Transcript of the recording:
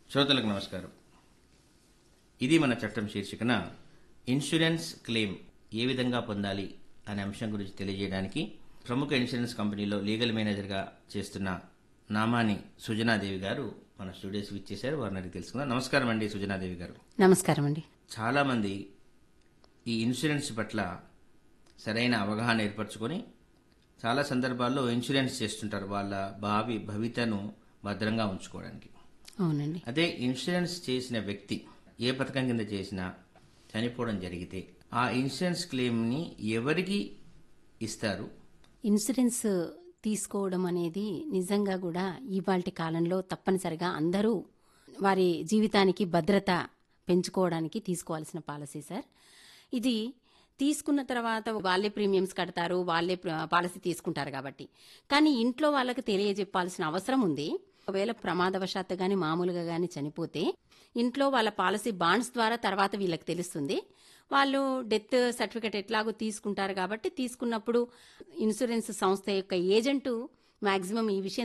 శ్రోతలకు నమస్కారం ఇది మన చట్టం శీర్షికన ఇన్సూరెన్స్ క్లెయిమ్ ఏ విధంగా పొందాలి అనే అంశం గురించి తెలియజేయడానికి ప్రముఖ ఇన్సూరెన్స్ కంపెనీలో లీగల్ మేనేజర్గా చేస్తున్న నామాని సుజనాదేవి గారు మన స్టూడియోస్ ఇచ్చేశారు వారిని అడిగి తెలుసుకుందాం నమస్కారం అండి సుజనాదేవి గారు నమస్కారం అండి చాలామంది ఈ ఇన్సూరెన్స్ పట్ల సరైన అవగాహన ఏర్పరచుకొని చాలా సందర్భాల్లో ఇన్సూరెన్స్ చేస్తుంటారు వాళ్ళ భావి భవితను భద్రంగా ఉంచుకోవడానికి అవునండి అదే ఇన్సూరెన్స్ చేసిన వ్యక్తి ఏ పథకం కింద చేసినా చనిపోవడం జరిగితే ఆ ఇన్సూరెన్స్ క్లెయిమ్ని ఎవరికి ఇస్తారు ఇన్సూరెన్స్ తీసుకోవడం అనేది నిజంగా కూడా ఇవాల్టి కాలంలో తప్పనిసరిగా అందరూ వారి జీవితానికి భద్రత పెంచుకోవడానికి తీసుకోవాల్సిన పాలసీ సార్ ఇది తీసుకున్న తర్వాత వాళ్ళే ప్రీమియమ్స్ కడతారు వాళ్ళే ప్ర- పాలసీ తీసుకుంటారు కాబట్టి కానీ ఇంట్లో వాళ్ళకి తెలియజెప్పాల్సిన అవసరం ఉంది ఒకవేళ ప్రమాదవశాత్తు గాని మామూలుగా గాని చనిపోతే ఇంట్లో వాళ్ళ పాలసీ బాండ్స్ ద్వారా తర్వాత వీళ్ళకి తెలుస్తుంది వాళ్ళు డెత్ సర్టిఫికెట్ ఎట్లాగో తీసుకుంటారు కాబట్టి తీసుకున్నప్పుడు ఇన్సూరెన్స్ సంస్థ యొక్క ఏజెంటు మాక్సిమం ఈ విషయం